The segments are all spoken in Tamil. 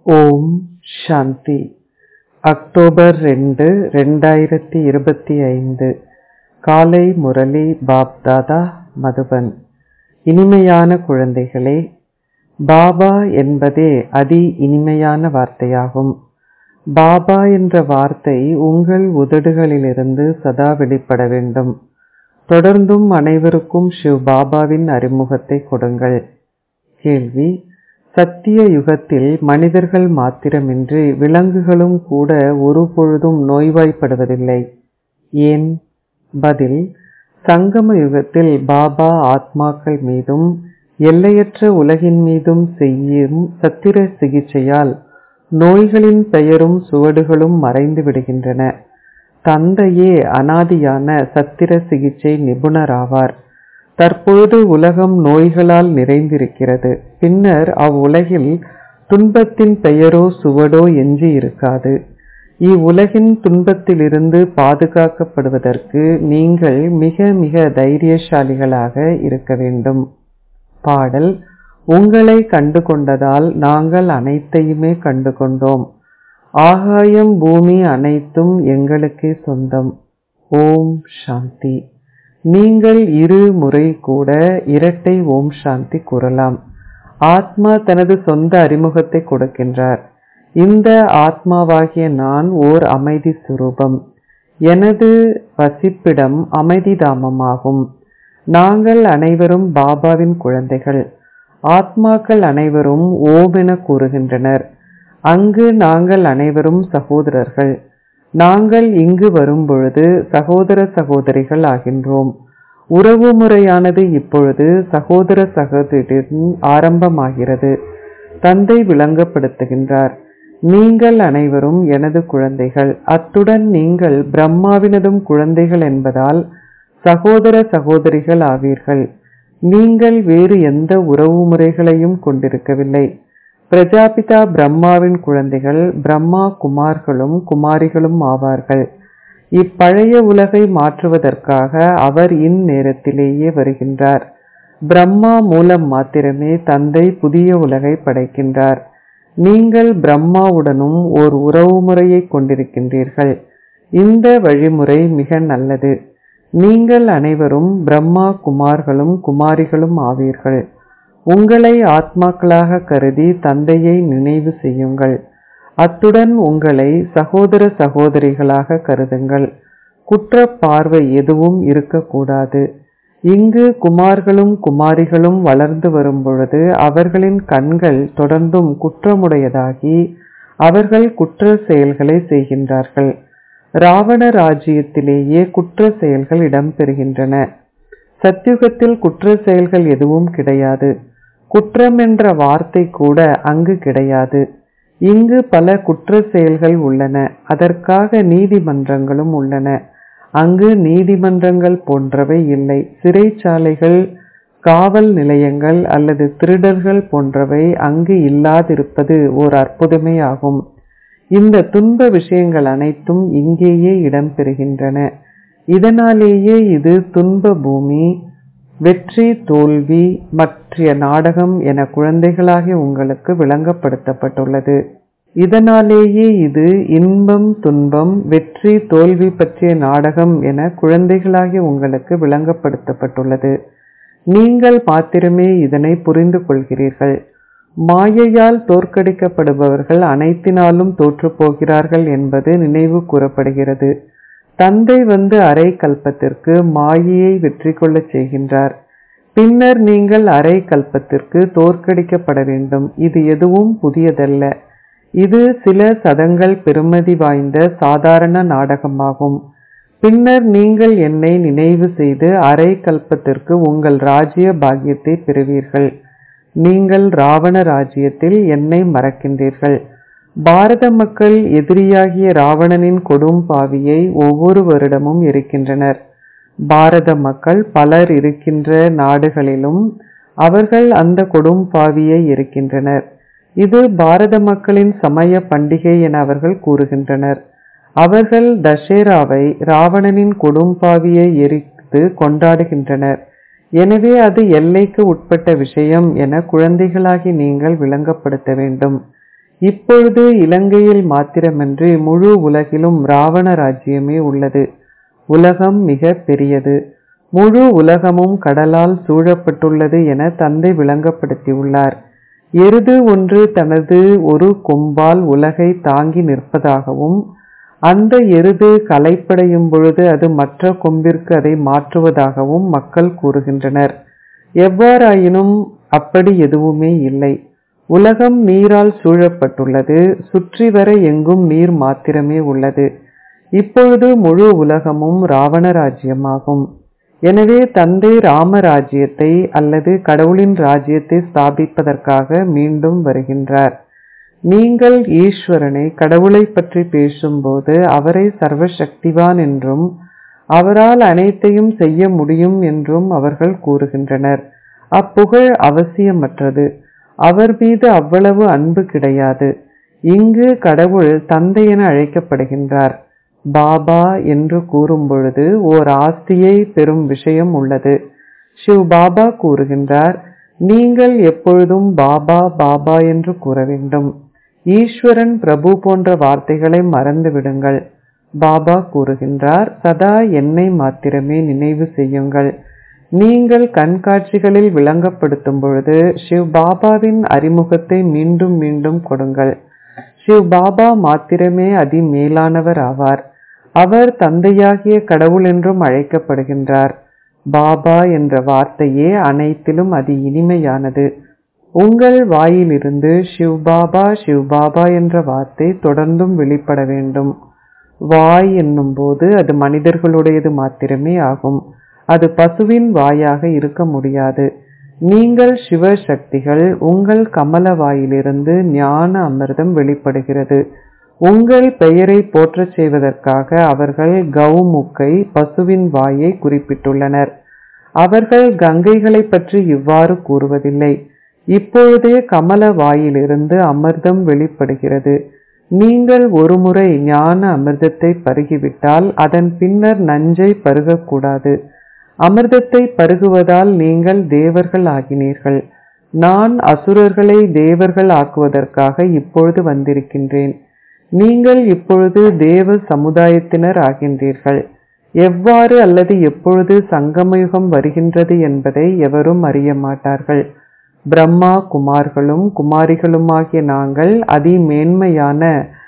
ஓம் சாந்தி அக்டோபர் ரெண்டு ரெண்டாயிரத்தி இருபத்தி ஐந்து காலை முரளி பாப்தாதா மதுபன் இனிமையான குழந்தைகளே பாபா என்பதே அதி இனிமையான வார்த்தையாகும் பாபா என்ற வார்த்தை உங்கள் உதடுகளிலிருந்து சதா வெளிப்பட வேண்டும் தொடர்ந்தும் அனைவருக்கும் ஷிவ் பாபாவின் அறிமுகத்தை கொடுங்கள் கேள்வி சத்திய யுகத்தில் மனிதர்கள் மாத்திரமின்றி விலங்குகளும் கூட ஒரு பொழுதும் நோய்வாய்ப்படுவதில்லை ஏன் பதில் சங்கம யுகத்தில் பாபா ஆத்மாக்கள் மீதும் எல்லையற்ற உலகின் மீதும் செய்யும் சத்திர சிகிச்சையால் நோய்களின் பெயரும் சுவடுகளும் மறைந்து விடுகின்றன தந்தையே அனாதியான சத்திர சிகிச்சை நிபுணராவார் தற்பொழுது உலகம் நோய்களால் நிறைந்திருக்கிறது பின்னர் அவ்வுலகில் துன்பத்தின் பெயரோ சுவடோ எஞ்சி இருக்காது இவ்வுலகின் துன்பத்திலிருந்து பாதுகாக்கப்படுவதற்கு நீங்கள் மிக மிக தைரியசாலிகளாக இருக்க வேண்டும் பாடல் உங்களை கண்டு கொண்டதால் நாங்கள் அனைத்தையுமே கண்டு கொண்டோம் ஆகாயம் பூமி அனைத்தும் எங்களுக்கே சொந்தம் ஓம் சாந்தி நீங்கள் இரு முறை கூட இரட்டை ஓம் சாந்தி கூறலாம் ஆத்மா தனது சொந்த அறிமுகத்தை கொடுக்கின்றார் இந்த ஆத்மாவாகிய நான் ஓர் அமைதி சுரூபம் எனது வசிப்பிடம் அமைதி தாமமாகும் நாங்கள் அனைவரும் பாபாவின் குழந்தைகள் ஆத்மாக்கள் அனைவரும் ஓம் என கூறுகின்றனர் அங்கு நாங்கள் அனைவரும் சகோதரர்கள் நாங்கள் இங்கு வரும்பொழுது சகோதர சகோதரிகள் ஆகின்றோம் உறவு முறையானது இப்பொழுது சகோதர சகோதரின் ஆரம்பமாகிறது தந்தை விளங்கப்படுத்துகின்றார் நீங்கள் அனைவரும் எனது குழந்தைகள் அத்துடன் நீங்கள் பிரம்மாவினதும் குழந்தைகள் என்பதால் சகோதர சகோதரிகள் ஆவீர்கள் நீங்கள் வேறு எந்த உறவு முறைகளையும் கொண்டிருக்கவில்லை பிரஜாபிதா பிரம்மாவின் குழந்தைகள் பிரம்மா குமார்களும் குமாரிகளும் ஆவார்கள் இப்பழைய உலகை மாற்றுவதற்காக அவர் இந்நேரத்திலேயே வருகின்றார் பிரம்மா மூலம் மாத்திரமே தந்தை புதிய உலகை படைக்கின்றார் நீங்கள் பிரம்மாவுடனும் ஓர் உறவு முறையை கொண்டிருக்கின்றீர்கள் இந்த வழிமுறை மிக நல்லது நீங்கள் அனைவரும் பிரம்மா குமார்களும் குமாரிகளும் ஆவீர்கள் உங்களை ஆத்மாக்களாக கருதி தந்தையை நினைவு செய்யுங்கள் அத்துடன் உங்களை சகோதர சகோதரிகளாக கருதுங்கள் குற்ற பார்வை எதுவும் இருக்கக்கூடாது இங்கு குமார்களும் குமாரிகளும் வளர்ந்து வரும் பொழுது அவர்களின் கண்கள் தொடர்ந்தும் குற்றமுடையதாகி அவர்கள் குற்ற செயல்களை செய்கின்றார்கள் ராவண ராஜ்யத்திலேயே குற்ற செயல்கள் இடம்பெறுகின்றன சத்தியுகத்தில் குற்ற செயல்கள் எதுவும் கிடையாது குற்றம் என்ற வார்த்தை கூட அங்கு கிடையாது இங்கு பல குற்ற செயல்கள் உள்ளன அதற்காக நீதிமன்றங்களும் உள்ளன அங்கு நீதிமன்றங்கள் போன்றவை இல்லை சிறைச்சாலைகள் காவல் நிலையங்கள் அல்லது திருடர்கள் போன்றவை அங்கு இல்லாதிருப்பது ஓர் அற்புதமே ஆகும் இந்த துன்ப விஷயங்கள் அனைத்தும் இங்கேயே இடம்பெறுகின்றன இதனாலேயே இது துன்ப பூமி வெற்றி தோல்வி மற்ற நாடகம் என குழந்தைகளாகிய உங்களுக்கு விளங்கப்படுத்தப்பட்டுள்ளது இதனாலேயே இது இன்பம் துன்பம் வெற்றி தோல்வி பற்றிய நாடகம் என குழந்தைகளாகிய உங்களுக்கு விளங்கப்படுத்தப்பட்டுள்ளது நீங்கள் மாத்திரமே இதனை புரிந்து கொள்கிறீர்கள் மாயையால் தோற்கடிக்கப்படுபவர்கள் அனைத்தினாலும் தோற்று போகிறார்கள் என்பது நினைவு கூறப்படுகிறது தந்தை வந்து அரை கல்பத்திற்கு மாயையை வெற்றி கொள்ளச் செய்கின்றார் பின்னர் நீங்கள் அரை கல்பத்திற்கு தோற்கடிக்கப்பட வேண்டும் இது எதுவும் புதியதல்ல இது சில சதங்கள் பெருமதி வாய்ந்த சாதாரண நாடகமாகும் பின்னர் நீங்கள் என்னை நினைவு செய்து அரை கல்பத்திற்கு உங்கள் ராஜ்ய பாக்கியத்தை பெறுவீர்கள் நீங்கள் ராவண ராஜ்யத்தில் என்னை மறக்கின்றீர்கள் பாரத மக்கள் எதிரியாகிய ராவணனின் கொடும் பாவியை ஒவ்வொரு வருடமும் இருக்கின்றனர் பாரத மக்கள் பலர் இருக்கின்ற நாடுகளிலும் அவர்கள் அந்த கொடும் பாவியை இருக்கின்றனர் இது பாரத மக்களின் சமய பண்டிகை என அவர்கள் கூறுகின்றனர் அவர்கள் தஷேராவை ராவணனின் கொடும்பாவியை எரித்து கொண்டாடுகின்றனர் எனவே அது எல்லைக்கு உட்பட்ட விஷயம் என குழந்தைகளாகி நீங்கள் விளங்கப்படுத்த வேண்டும் இப்பொழுது இலங்கையில் மாத்திரமன்றி முழு உலகிலும் ராவண ராஜ்யமே உள்ளது உலகம் மிக பெரியது முழு உலகமும் கடலால் சூழப்பட்டுள்ளது என தந்தை விளங்கப்படுத்தியுள்ளார் எருது ஒன்று தனது ஒரு கொம்பால் உலகை தாங்கி நிற்பதாகவும் அந்த எருது களைப்படையும் பொழுது அது மற்ற கொம்பிற்கு அதை மாற்றுவதாகவும் மக்கள் கூறுகின்றனர் எவ்வாறாயினும் அப்படி எதுவுமே இல்லை உலகம் நீரால் சூழப்பட்டுள்ளது சுற்றி வர எங்கும் நீர் மாத்திரமே உள்ளது இப்பொழுது முழு உலகமும் ராவண ராஜ்யமாகும் எனவே தந்தை ராமராஜ்யத்தை அல்லது கடவுளின் ராஜ்யத்தை ஸ்தாபிப்பதற்காக மீண்டும் வருகின்றார் நீங்கள் ஈஸ்வரனை கடவுளை பற்றி பேசும்போது அவரை சர்வசக்திவான் என்றும் அவரால் அனைத்தையும் செய்ய முடியும் என்றும் அவர்கள் கூறுகின்றனர் அப்புகழ் அவசியமற்றது அவர் மீது அவ்வளவு அன்பு கிடையாது இங்கு கடவுள் தந்தை என அழைக்கப்படுகின்றார் பாபா என்று கூறும் பொழுது ஓர் ஆஸ்தியை பெறும் விஷயம் உள்ளது ஷிவ் பாபா கூறுகின்றார் நீங்கள் எப்பொழுதும் பாபா பாபா என்று கூற வேண்டும் ஈஸ்வரன் பிரபு போன்ற வார்த்தைகளை மறந்து விடுங்கள் பாபா கூறுகின்றார் சதா என்னை மாத்திரமே நினைவு செய்யுங்கள் நீங்கள் கண்காட்சிகளில் விளங்கப்படுத்தும் பொழுது ஷிவ் பாபாவின் அறிமுகத்தை மீண்டும் மீண்டும் கொடுங்கள் ஷிவ் பாபா மாத்திரமே அதி மேலானவர் ஆவார் அவர் தந்தையாகிய கடவுள் என்றும் அழைக்கப்படுகின்றார் பாபா என்ற வார்த்தையே அனைத்திலும் அதி இனிமையானது உங்கள் வாயிலிருந்து ஷிவ் பாபா ஷிவ் பாபா என்ற வார்த்தை தொடர்ந்தும் வெளிப்பட வேண்டும் வாய் என்னும் போது அது மனிதர்களுடையது மாத்திரமே ஆகும் அது பசுவின் வாயாக இருக்க முடியாது நீங்கள் சிவ சக்திகள் உங்கள் கமல வாயிலிருந்து ஞான அமிர்தம் வெளிப்படுகிறது உங்கள் பெயரை போற்றச் செய்வதற்காக அவர்கள் கௌமுக்கை பசுவின் வாயை குறிப்பிட்டுள்ளனர் அவர்கள் கங்கைகளை பற்றி இவ்வாறு கூறுவதில்லை இப்பொழுதே கமல வாயிலிருந்து அமிர்தம் வெளிப்படுகிறது நீங்கள் ஒருமுறை ஞான அமிர்தத்தை பருகிவிட்டால் அதன் பின்னர் நஞ்சை பருகக்கூடாது அமிர்தத்தை பருகுவதால் நீங்கள் தேவர்கள் ஆகினீர்கள் நான் அசுரர்களை தேவர்கள் ஆக்குவதற்காக இப்பொழுது வந்திருக்கின்றேன் நீங்கள் இப்பொழுது தேவ சமுதாயத்தினர் ஆகின்றீர்கள் எவ்வாறு அல்லது எப்பொழுது சங்கமயுகம் வருகின்றது என்பதை எவரும் அறிய மாட்டார்கள் பிரம்மா குமார்களும் குமாரிகளுமாகிய நாங்கள் அதிமேன்மையான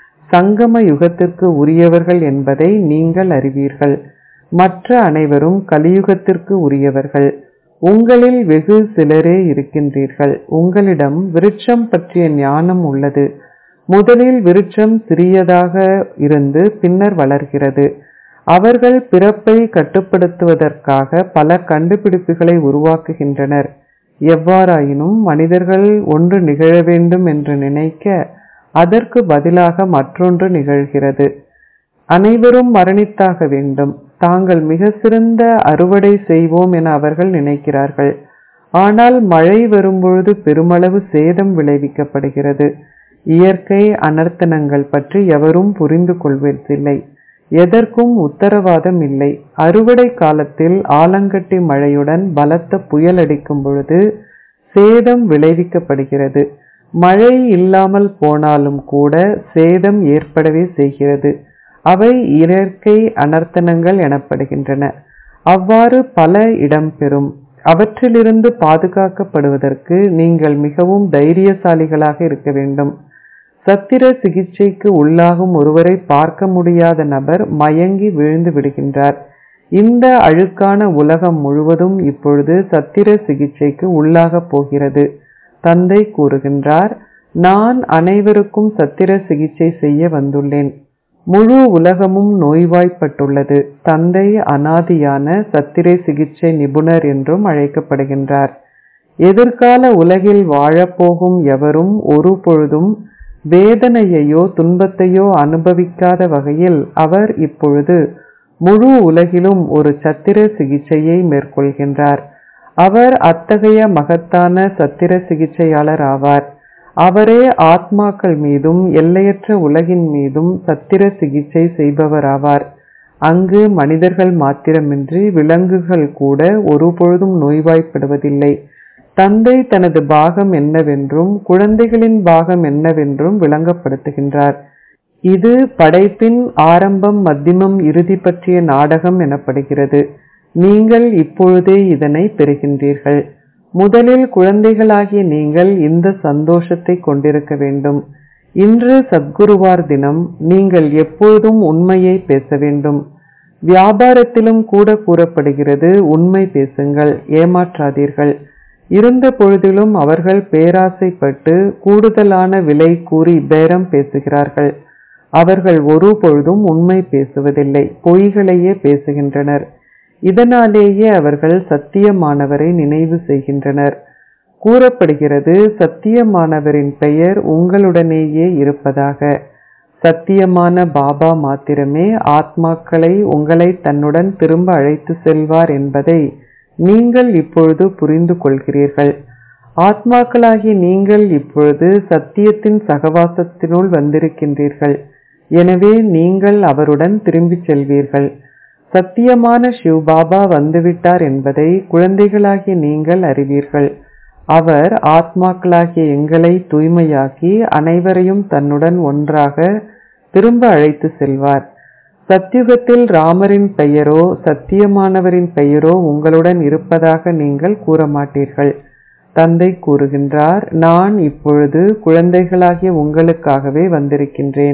சங்கம யுகத்திற்கு உரியவர்கள் என்பதை நீங்கள் அறிவீர்கள் மற்ற அனைவரும் கலியுகத்திற்கு உரியவர்கள் உங்களில் வெகு சிலரே இருக்கின்றீர்கள் உங்களிடம் விருட்சம் பற்றிய ஞானம் உள்ளது முதலில் விருட்சம் சிறியதாக இருந்து பின்னர் வளர்கிறது அவர்கள் பிறப்பை கட்டுப்படுத்துவதற்காக பல கண்டுபிடிப்புகளை உருவாக்குகின்றனர் எவ்வாறாயினும் மனிதர்கள் ஒன்று நிகழ வேண்டும் என்று நினைக்க அதற்கு பதிலாக மற்றொன்று நிகழ்கிறது அனைவரும் மரணித்தாக வேண்டும் தாங்கள் மிக சிறந்த அறுவடை செய்வோம் என அவர்கள் நினைக்கிறார்கள் ஆனால் மழை வரும்பொழுது பெருமளவு சேதம் விளைவிக்கப்படுகிறது இயற்கை அனர்த்தனங்கள் பற்றி எவரும் புரிந்து கொள்வதில்லை எதற்கும் உத்தரவாதம் இல்லை அறுவடை காலத்தில் ஆலங்கட்டி மழையுடன் பலத்த புயல் அடிக்கும் பொழுது சேதம் விளைவிக்கப்படுகிறது மழை இல்லாமல் போனாலும் கூட சேதம் ஏற்படவே செய்கிறது அவை இயற்கை அனர்த்தனங்கள் எனப்படுகின்றன அவ்வாறு பல இடம்பெறும் அவற்றிலிருந்து பாதுகாக்கப்படுவதற்கு நீங்கள் மிகவும் தைரியசாலிகளாக இருக்க வேண்டும் சத்திர சிகிச்சைக்கு உள்ளாகும் ஒருவரை பார்க்க முடியாத நபர் மயங்கி விழுந்து விடுகின்றார் இந்த அழுக்கான உலகம் முழுவதும் இப்பொழுது சத்திர சிகிச்சைக்கு உள்ளாகப் போகிறது தந்தை கூறுகின்றார் நான் அனைவருக்கும் சத்திர சிகிச்சை செய்ய வந்துள்ளேன் முழு உலகமும் நோய்வாய்ப்பட்டுள்ளது தந்தை அனாதியான சத்திரை சிகிச்சை நிபுணர் என்றும் அழைக்கப்படுகின்றார் எதிர்கால உலகில் வாழப்போகும் எவரும் ஒரு பொழுதும் வேதனையையோ துன்பத்தையோ அனுபவிக்காத வகையில் அவர் இப்பொழுது முழு உலகிலும் ஒரு சத்திர சிகிச்சையை மேற்கொள்கின்றார் அவர் அத்தகைய மகத்தான சத்திர சிகிச்சையாளர் ஆவார் அவரே ஆத்மாக்கள் மீதும் எல்லையற்ற உலகின் மீதும் சத்திர சிகிச்சை செய்பவராவார் அங்கு மனிதர்கள் மாத்திரமின்றி விலங்குகள் கூட ஒருபொழுதும் நோய்வாய்ப்படுவதில்லை தந்தை தனது பாகம் என்னவென்றும் குழந்தைகளின் பாகம் என்னவென்றும் விளங்கப்படுத்துகின்றார் இது படைப்பின் ஆரம்பம் மத்தியமம் இறுதி பற்றிய நாடகம் எனப்படுகிறது நீங்கள் இப்பொழுதே இதனை பெறுகின்றீர்கள் முதலில் குழந்தைகளாகிய நீங்கள் இந்த சந்தோஷத்தை கொண்டிருக்க வேண்டும் இன்று சத்குருவார் தினம் நீங்கள் எப்பொழுதும் உண்மையை பேச வேண்டும் வியாபாரத்திலும் கூட கூறப்படுகிறது உண்மை பேசுங்கள் ஏமாற்றாதீர்கள் இருந்த பொழுதிலும் அவர்கள் பேராசைப்பட்டு கூடுதலான விலை கூறி பேரம் பேசுகிறார்கள் அவர்கள் ஒரு பொழுதும் உண்மை பேசுவதில்லை பொய்களையே பேசுகின்றனர் இதனாலேயே அவர்கள் சத்தியமானவரை நினைவு செய்கின்றனர் கூறப்படுகிறது சத்தியமானவரின் பெயர் உங்களுடனேயே இருப்பதாக சத்தியமான பாபா மாத்திரமே ஆத்மாக்களை உங்களை தன்னுடன் திரும்ப அழைத்து செல்வார் என்பதை நீங்கள் இப்பொழுது புரிந்து கொள்கிறீர்கள் ஆத்மாக்களாகிய நீங்கள் இப்பொழுது சத்தியத்தின் சகவாசத்தினுள் வந்திருக்கின்றீர்கள் எனவே நீங்கள் அவருடன் திரும்பிச் செல்வீர்கள் சத்தியமான சிவபாபா வந்துவிட்டார் என்பதை குழந்தைகளாகிய நீங்கள் அறிவீர்கள் அவர் ஆத்மாக்களாகிய எங்களை தூய்மையாக்கி அனைவரையும் தன்னுடன் ஒன்றாக திரும்ப அழைத்து செல்வார் சத்யுகத்தில் ராமரின் பெயரோ சத்தியமானவரின் பெயரோ உங்களுடன் இருப்பதாக நீங்கள் கூற மாட்டீர்கள் தந்தை கூறுகின்றார் நான் இப்பொழுது குழந்தைகளாகிய உங்களுக்காகவே வந்திருக்கின்றேன்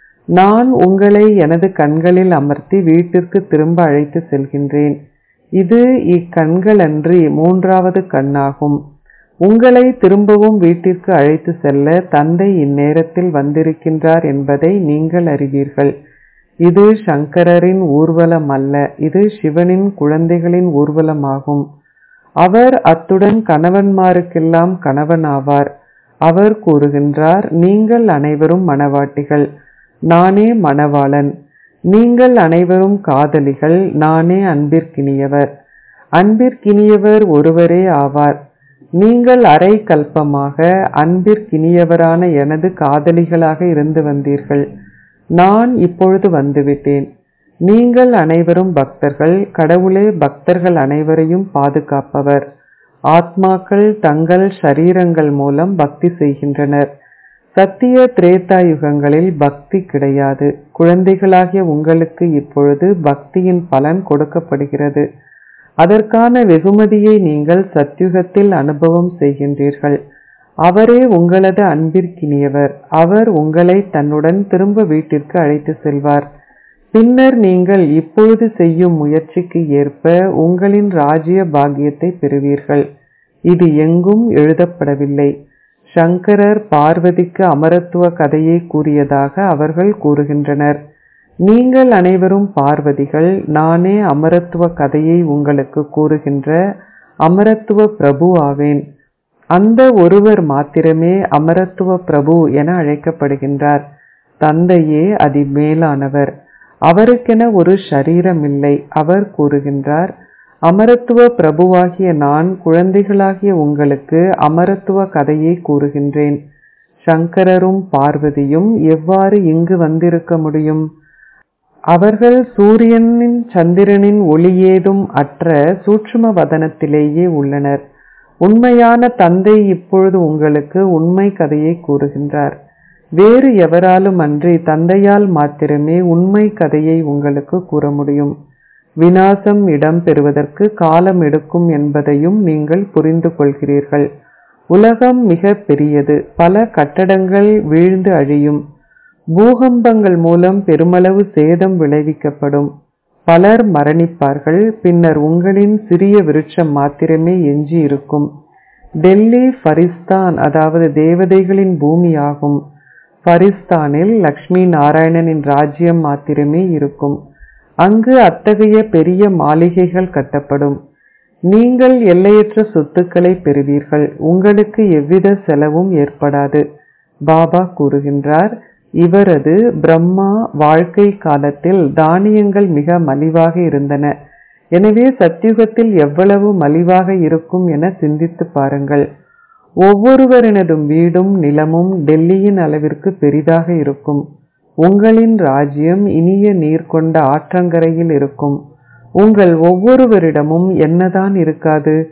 நான் உங்களை எனது கண்களில் அமர்த்தி வீட்டிற்கு திரும்ப அழைத்து செல்கின்றேன் இது இக்கண்களன்றி மூன்றாவது கண்ணாகும் உங்களை திரும்பவும் வீட்டிற்கு அழைத்து செல்ல தந்தை இந்நேரத்தில் வந்திருக்கின்றார் என்பதை நீங்கள் அறிவீர்கள் இது சங்கரரின் ஊர்வலம் அல்ல இது சிவனின் குழந்தைகளின் ஊர்வலமாகும் அவர் அத்துடன் கணவன்மாருக்கெல்லாம் கணவனாவார் அவர் கூறுகின்றார் நீங்கள் அனைவரும் மணவாட்டிகள் நானே மணவாளன் நீங்கள் அனைவரும் காதலிகள் நானே அன்பிற்கினியவர் அன்பிற்கினியவர் ஒருவரே ஆவார் நீங்கள் அரை கல்பமாக அன்பிற்கினியவரான எனது காதலிகளாக இருந்து வந்தீர்கள் நான் இப்பொழுது வந்துவிட்டேன் நீங்கள் அனைவரும் பக்தர்கள் கடவுளே பக்தர்கள் அனைவரையும் பாதுகாப்பவர் ஆத்மாக்கள் தங்கள் ஷரீரங்கள் மூலம் பக்தி செய்கின்றனர் சத்திய திரேதா யுகங்களில் பக்தி கிடையாது குழந்தைகளாகிய உங்களுக்கு இப்பொழுது பக்தியின் பலன் கொடுக்கப்படுகிறது அதற்கான வெகுமதியை நீங்கள் சத்யுகத்தில் அனுபவம் செய்கின்றீர்கள் அவரே உங்களது அன்பிற்கினியவர் அவர் உங்களை தன்னுடன் திரும்ப வீட்டிற்கு அழைத்து செல்வார் பின்னர் நீங்கள் இப்பொழுது செய்யும் முயற்சிக்கு ஏற்ப உங்களின் ராஜ்ய பாக்கியத்தை பெறுவீர்கள் இது எங்கும் எழுதப்படவில்லை சங்கரர் பார்வதிக்கு அமரத்துவ கதையை கூறியதாக அவர்கள் கூறுகின்றனர் நீங்கள் அனைவரும் பார்வதிகள் நானே அமரத்துவ கதையை உங்களுக்கு கூறுகின்ற அமரத்துவ பிரபு ஆவேன் அந்த ஒருவர் மாத்திரமே அமரத்துவ பிரபு என அழைக்கப்படுகின்றார் தந்தையே அதி மேலானவர் அவருக்கென ஒரு ஷரீரம் இல்லை அவர் கூறுகின்றார் அமரத்துவ பிரபுவாகிய நான் குழந்தைகளாகிய உங்களுக்கு அமரத்துவ கதையை கூறுகின்றேன் சங்கரரும் பார்வதியும் எவ்வாறு இங்கு வந்திருக்க முடியும் அவர்கள் சூரியனின் சந்திரனின் ஒளியேதும் அற்ற சூட்சும வதனத்திலேயே உள்ளனர் உண்மையான தந்தை இப்பொழுது உங்களுக்கு உண்மை கதையை கூறுகின்றார் வேறு எவராலும் அன்றி தந்தையால் மாத்திரமே உண்மை கதையை உங்களுக்கு கூற முடியும் வினாசம் இடம் பெறுவதற்கு காலம் எடுக்கும் என்பதையும் நீங்கள் புரிந்து கொள்கிறீர்கள் உலகம் மிக பெரியது பல கட்டடங்கள் வீழ்ந்து அழியும் பூகம்பங்கள் மூலம் பெருமளவு சேதம் விளைவிக்கப்படும் பலர் மரணிப்பார்கள் பின்னர் உங்களின் சிறிய விருட்சம் மாத்திரமே எஞ்சி இருக்கும் டெல்லி ஃபரிஸ்தான் அதாவது தேவதைகளின் பூமியாகும் ஃபரிஸ்தானில் லக்ஷ்மி நாராயணனின் ராஜ்யம் மாத்திரமே இருக்கும் அங்கு அத்தகைய பெரிய மாளிகைகள் கட்டப்படும் நீங்கள் எல்லையற்ற சொத்துக்களை பெறுவீர்கள் உங்களுக்கு எவ்வித செலவும் ஏற்படாது பாபா கூறுகின்றார் இவரது பிரம்மா வாழ்க்கை காலத்தில் தானியங்கள் மிக மலிவாக இருந்தன எனவே சத்தியுகத்தில் எவ்வளவு மலிவாக இருக்கும் என சிந்தித்து பாருங்கள் ஒவ்வொருவரினதும் வீடும் நிலமும் டெல்லியின் அளவிற்கு பெரிதாக இருக்கும் உங்களின் ராஜ்யம் இனிய நீர் கொண்ட ஆற்றங்கரையில் இருக்கும் உங்கள் ஒவ்வொருவரிடமும் என்னதான் இருக்காது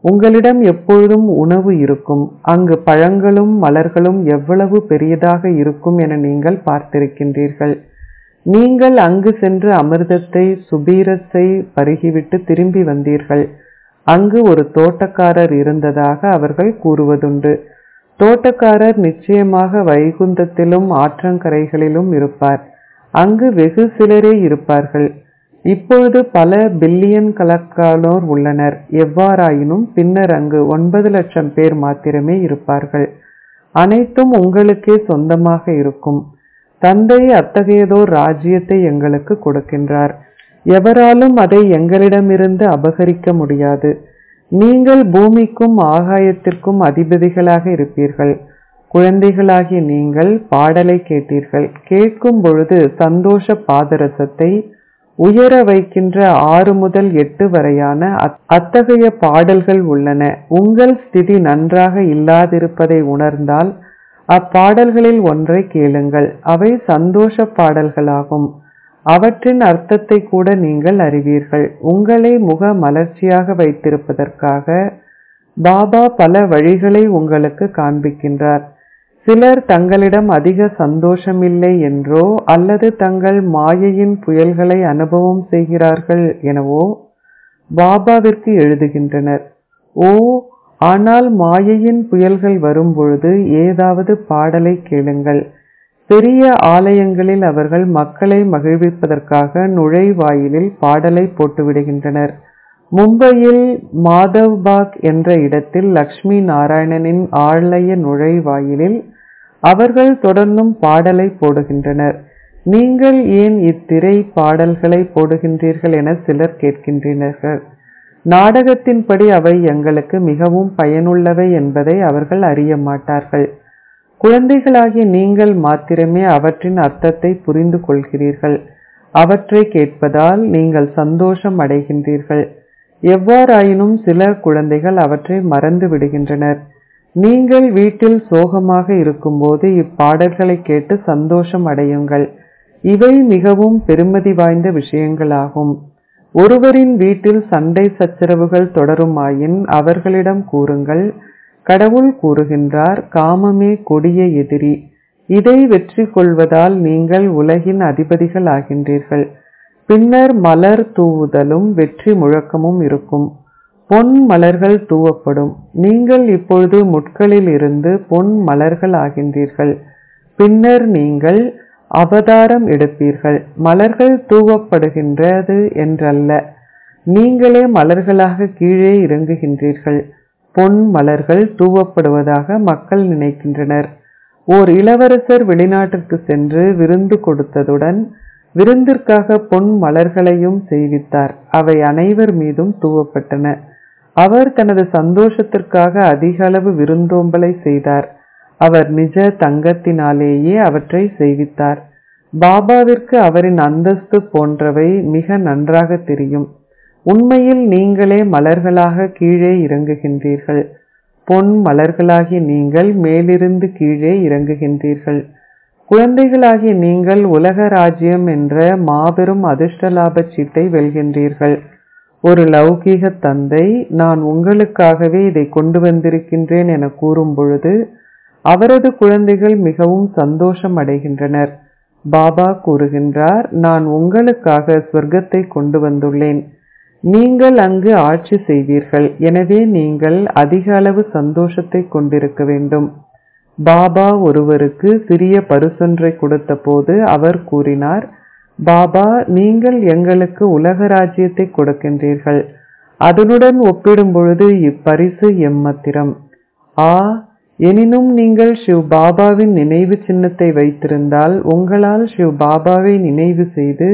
உங்களிடம் எப்பொழுதும் உணவு இருக்கும் அங்கு பழங்களும் மலர்களும் எவ்வளவு பெரியதாக இருக்கும் என நீங்கள் பார்த்திருக்கின்றீர்கள் நீங்கள் அங்கு சென்று அமிர்தத்தை சுபீரத்தை பருகிவிட்டு திரும்பி வந்தீர்கள் அங்கு ஒரு தோட்டக்காரர் இருந்ததாக அவர்கள் கூறுவதுண்டு தோட்டக்காரர் நிச்சயமாக வைகுந்தத்திலும் ஆற்றங்கரைகளிலும் இருப்பார் அங்கு வெகு சிலரே இருப்பார்கள் இப்பொழுது பல பில்லியன் கணக்கானோர் உள்ளனர் எவ்வாறாயினும் பின்னர் அங்கு ஒன்பது லட்சம் பேர் மாத்திரமே இருப்பார்கள் அனைத்தும் உங்களுக்கே சொந்தமாக இருக்கும் தந்தை அத்தகையதோர் ராஜ்யத்தை எங்களுக்கு கொடுக்கின்றார் எவராலும் அதை எங்களிடமிருந்து அபகரிக்க முடியாது நீங்கள் பூமிக்கும் ஆகாயத்திற்கும் அதிபதிகளாக இருப்பீர்கள் குழந்தைகளாகிய நீங்கள் பாடலை கேட்டீர்கள் கேட்கும் பொழுது சந்தோஷ பாதரசத்தை உயர வைக்கின்ற ஆறு முதல் எட்டு வரையான அத்தகைய பாடல்கள் உள்ளன உங்கள் ஸ்திதி நன்றாக இல்லாதிருப்பதை உணர்ந்தால் அப்பாடல்களில் ஒன்றை கேளுங்கள் அவை சந்தோஷ பாடல்களாகும் அவற்றின் அர்த்தத்தை கூட நீங்கள் அறிவீர்கள் உங்களை முக மலர்ச்சியாக வைத்திருப்பதற்காக பாபா பல வழிகளை உங்களுக்கு காண்பிக்கின்றார் சிலர் தங்களிடம் அதிக சந்தோஷமில்லை என்றோ அல்லது தங்கள் மாயையின் புயல்களை அனுபவம் செய்கிறார்கள் எனவோ பாபாவிற்கு எழுதுகின்றனர் ஓ ஆனால் மாயையின் புயல்கள் வரும்பொழுது ஏதாவது பாடலை கேளுங்கள் பெரிய ஆலயங்களில் அவர்கள் மக்களை மகிழ்விப்பதற்காக நுழைவாயிலில் பாடலை போட்டுவிடுகின்றனர் மும்பையில் மாதவ்பாக் என்ற இடத்தில் லக்ஷ்மி நாராயணனின் ஆலய நுழைவாயிலில் அவர்கள் தொடர்ந்தும் பாடலை போடுகின்றனர் நீங்கள் ஏன் இத்திரை பாடல்களை போடுகின்றீர்கள் என சிலர் கேட்கின்றனர் நாடகத்தின்படி அவை எங்களுக்கு மிகவும் பயனுள்ளவை என்பதை அவர்கள் அறிய மாட்டார்கள் குழந்தைகளாகிய நீங்கள் மாத்திரமே அவற்றின் அர்த்தத்தை புரிந்து கொள்கிறீர்கள் அவற்றை கேட்பதால் நீங்கள் சந்தோஷம் அடைகின்றீர்கள் எவ்வாறாயினும் சில குழந்தைகள் அவற்றை மறந்து விடுகின்றனர் நீங்கள் வீட்டில் சோகமாக இருக்கும்போது இப்பாடல்களை கேட்டு சந்தோஷம் அடையுங்கள் இவை மிகவும் பெருமதி வாய்ந்த விஷயங்களாகும் ஒருவரின் வீட்டில் சண்டை சச்சரவுகள் தொடருமாயின் அவர்களிடம் கூறுங்கள் கடவுள் கூறுகின்றார் காமமே கொடிய எதிரி இதை வெற்றி கொள்வதால் நீங்கள் உலகின் அதிபதிகள் ஆகின்றீர்கள் பின்னர் மலர் தூவுதலும் வெற்றி முழக்கமும் இருக்கும் பொன் மலர்கள் தூவப்படும் நீங்கள் இப்பொழுது முட்களில் இருந்து பொன் மலர்கள் ஆகின்றீர்கள் பின்னர் நீங்கள் அவதாரம் எடுப்பீர்கள் மலர்கள் தூவப்படுகின்றது என்றல்ல நீங்களே மலர்களாக கீழே இறங்குகின்றீர்கள் பொன் மலர்கள் தூவப்படுவதாக மக்கள் நினைக்கின்றனர் ஓர் இளவரசர் வெளிநாட்டிற்கு சென்று விருந்து கொடுத்ததுடன் விருந்திற்காக பொன் மலர்களையும் செய்வித்தார் அவை அனைவர் மீதும் தூவப்பட்டன அவர் தனது சந்தோஷத்திற்காக அதிக அளவு விருந்தோம்பலை செய்தார் அவர் நிஜ தங்கத்தினாலேயே அவற்றை செய்வித்தார் பாபாவிற்கு அவரின் அந்தஸ்து போன்றவை மிக நன்றாக தெரியும் உண்மையில் நீங்களே மலர்களாக கீழே இறங்குகின்றீர்கள் பொன் மலர்களாகிய நீங்கள் மேலிருந்து கீழே இறங்குகின்றீர்கள் குழந்தைகளாகிய நீங்கள் உலக ராஜ்யம் என்ற மாபெரும் அதிர்ஷ்ட லாபச் சீட்டை வெல்கின்றீர்கள் ஒரு லௌகீக தந்தை நான் உங்களுக்காகவே இதை கொண்டு வந்திருக்கின்றேன் என கூறும் பொழுது அவரது குழந்தைகள் மிகவும் சந்தோஷம் அடைகின்றனர் பாபா கூறுகின்றார் நான் உங்களுக்காக சொர்க்கத்தை கொண்டு வந்துள்ளேன் நீங்கள் அங்கு ஆட்சி செய்வீர்கள் எனவே நீங்கள் அதிக அளவு சந்தோஷத்தை கொண்டிருக்க வேண்டும் பாபா ஒருவருக்கு சிறிய பரிசொன்றை கொடுத்த போது அவர் கூறினார் பாபா நீங்கள் எங்களுக்கு உலக ராஜ்யத்தை கொடுக்கின்றீர்கள் அதனுடன் ஒப்பிடும் பொழுது இப்பரிசு எம்மத்திரம் ஆ எனினும் நீங்கள் சிவ் பாபாவின் நினைவு சின்னத்தை வைத்திருந்தால் உங்களால் சிவ் பாபாவை நினைவு செய்து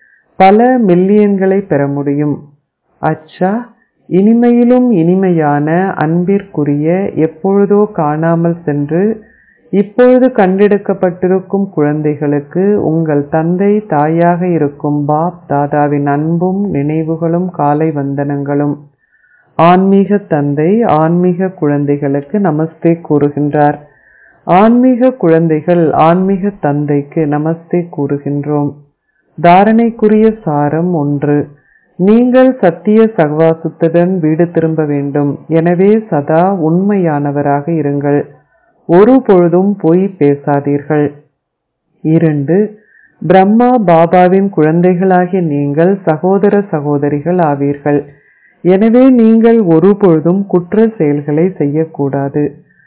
பல மில்லியன்களை பெற முடியும் அச்சா இனிமையிலும் இனிமையான அன்பிற்குரிய எப்பொழுதோ காணாமல் சென்று இப்பொழுது கண்டெடுக்கப்பட்டிருக்கும் குழந்தைகளுக்கு உங்கள் தந்தை தாயாக இருக்கும் பாப் தாதாவின் அன்பும் நினைவுகளும் காலை வந்தனங்களும் ஆன்மீக தந்தை ஆன்மீக குழந்தைகளுக்கு நமஸ்தே கூறுகின்றார் ஆன்மீக குழந்தைகள் ஆன்மீக தந்தைக்கு நமஸ்தே கூறுகின்றோம் தாரணைக்குரிய சாரம் ஒன்று நீங்கள் சத்திய சகவாசத்துடன் வீடு திரும்ப வேண்டும் எனவே சதா உண்மையானவராக இருங்கள் ஒரு பொழுதும் பொய் பேசாதீர்கள் இரண்டு பிரம்மா பாபாவின் குழந்தைகளாகிய நீங்கள் சகோதர சகோதரிகள் ஆவீர்கள் எனவே நீங்கள் ஒருபொழுதும் குற்ற செயல்களை செய்யக்கூடாது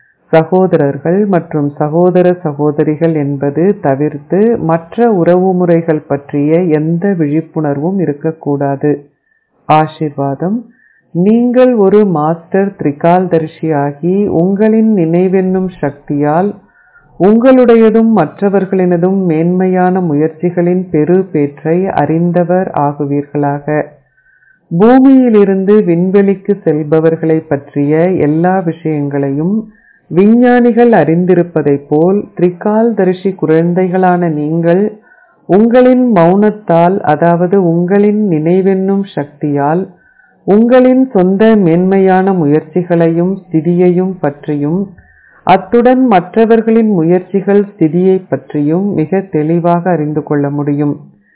சகோதரர்கள் மற்றும் சகோதர சகோதரிகள் என்பது தவிர்த்து மற்ற உறவுமுறைகள் பற்றிய எந்த விழிப்புணர்வும் இருக்கக்கூடாது ஆசிர்வாதம் நீங்கள் ஒரு மாஸ்டர் திரிகால்தரிசியாகி உங்களின் நினைவென்னும் சக்தியால் உங்களுடையதும் மற்றவர்களினதும் மேன்மையான முயற்சிகளின் பெரு பேற்றை அறிந்தவர் ஆகுவீர்களாக பூமியிலிருந்து விண்வெளிக்கு செல்பவர்களை பற்றிய எல்லா விஷயங்களையும் விஞ்ஞானிகள் அறிந்திருப்பதைப் போல் திரிகால்தரிசி குழந்தைகளான நீங்கள் உங்களின் மௌனத்தால் அதாவது உங்களின் நினைவென்னும் சக்தியால் உங்களின் சொந்த மேன்மையான முயற்சிகளையும் ஸ்திதியையும் பற்றியும் அத்துடன் மற்றவர்களின் முயற்சிகள் ஸ்திதியை பற்றியும் மிக தெளிவாக அறிந்து கொள்ள முடியும்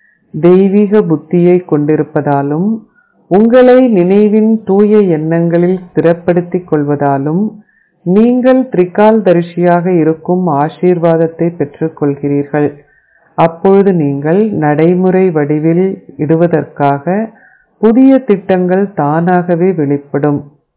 தெய்வீக புத்தியை கொண்டிருப்பதாலும் உங்களை நினைவின் தூய எண்ணங்களில் ஸ்திரப்படுத்திக் கொள்வதாலும் நீங்கள் திரிகால்தரிசியாக இருக்கும் ஆசீர்வாதத்தை பெற்றுக்கொள்கிறீர்கள் அப்பொழுது நீங்கள் நடைமுறை வடிவில் இடுவதற்காக புதிய திட்டங்கள் தானாகவே வெளிப்படும்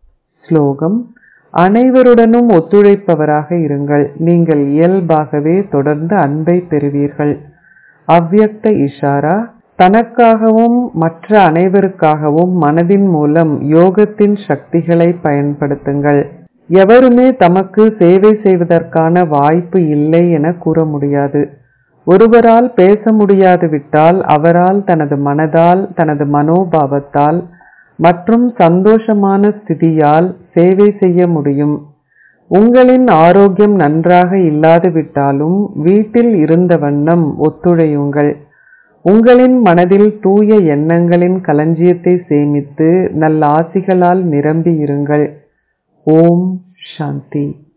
ஸ்லோகம் அனைவருடனும் ஒத்துழைப்பவராக இருங்கள் நீங்கள் இயல்பாகவே தொடர்ந்து அன்பை பெறுவீர்கள் அவ்யக்த இஷாரா தனக்காகவும் மற்ற அனைவருக்காகவும் மனதின் மூலம் யோகத்தின் சக்திகளை பயன்படுத்துங்கள் எவருமே தமக்கு சேவை செய்வதற்கான வாய்ப்பு இல்லை என கூற முடியாது ஒருவரால் பேச முடியாது விட்டால் அவரால் தனது மனதால் தனது மனோபாவத்தால் மற்றும் சந்தோஷமான ஸ்திதியால் சேவை செய்ய முடியும் உங்களின் ஆரோக்கியம் நன்றாக இல்லாது விட்டாலும் வீட்டில் இருந்த வண்ணம் ஒத்துழையுங்கள் உங்களின் மனதில் தூய எண்ணங்களின் களஞ்சியத்தை சேமித்து நல்ல ஆசிகளால் நிரம்பி இருங்கள் ஓம் சாந்தி